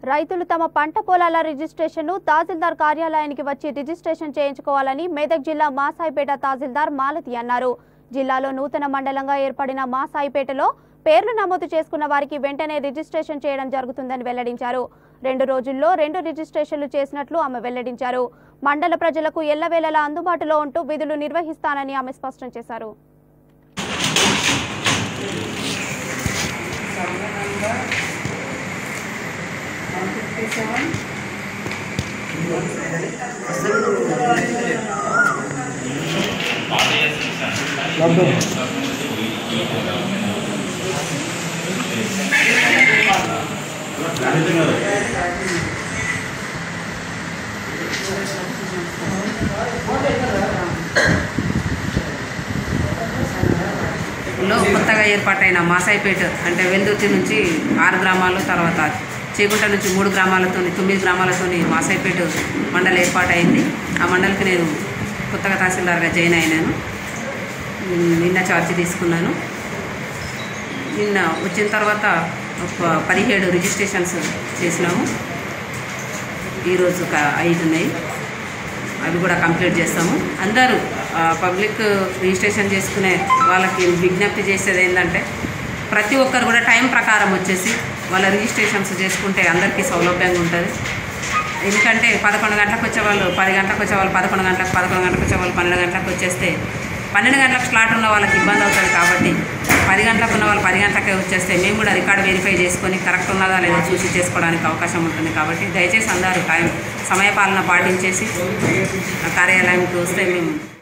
రైతులు తమ పంట పొలాల రిజిస్ట్రేషన్ను తహసీల్దార్ కార్యాలయానికి వచ్చి రిజిస్ట్రేషన్ చేయించుకోవాలని మెదక్ జిల్లా మాసాయిపేట తహసీల్దార్ మాలతి అన్నారు జిల్లాలో నూతన మండలంగా ఏర్పడిన మాసాయిపేటలో పేర్లు నమోదు చేసుకున్న వారికి వెంటనే రిజిస్ట్రేషన్ చేయడం జరుగుతుందని వెల్లడించారు రెండు రోజుల్లో రెండు రిజిస్ట్రేషన్లు చేసినట్లు ఆమె వెల్లడించారు మండల ప్రజలకు ఎల్లవేళలా అందుబాటులో ఉంటూ విధులు నిర్వహిస్తానని ఆమె స్పష్టం చేశారు లో కొత్తగా ఏర్పాటైన మాసాయిపేట అంటే వెల్దుర్తి నుంచి ఆరు గ్రామాలు తర్వాత చేగుంట నుంచి మూడు గ్రామాలతో తొమ్మిది గ్రామాలతో మాసాయిపేట మండలి ఏర్పాటైంది ఆ మండలికి నేను కొత్తగా తహసీల్దార్గా జాయిన్ అయినాను ఉమ్, నిన్న ఛార్జ్ తీసుకున్నాను నిన్న వచ్చిన తర్వాత ఒక పదిహేడు రిజిస్ట్రేషన్స్ చేసినాము ఈరోజు ఒక ఐదు ఉన్నాయి అవి కూడా కంప్లీట్ చేస్తాము అందరూ ఆ, పబ్లిక్ రిజిస్ట్రేషన్ చేసుకునే వాళ్ళకి విజ్ఞప్తి చేసేది ఏంటంటే ప్రతి ఒక్కరు కూడా టైం ప్రకారం వచ్చేసి వాళ్ళ రిజిస్ట్రేషన్స్ చేసుకుంటే అందరికీ సౌలభ్యంగా ఉంటుంది ఎందుకంటే పదకొండు గంటలకు వచ్చే వాళ్ళు పది గంటలకు వచ్చే వాళ్ళు పదకొండు గంటలకు పదకొండు గంటలకు వచ్చే వాళ్ళు పన్నెండు గంటలకు వచ్చేస్తే పన్నెండు గంటలకు స్లాట్ ఉన్న వాళ్ళకి ఇబ్బంది అవుతుంది కాబట్టి పది గంటలకు ఉన్న వాళ్ళు పది గంటలకే వచ్చేస్తే మేము కూడా రికార్డు వెరిఫై చేసుకొని కరెక్ట్ ఉన్నదా లేదా చూసి చేసుకోవడానికి అవకాశం ఉంటుంది కాబట్టి దయచేసి అందరూ టైం సమయపాలన పాటించేసి ఆ కార్యాలయానికి వస్తే మేము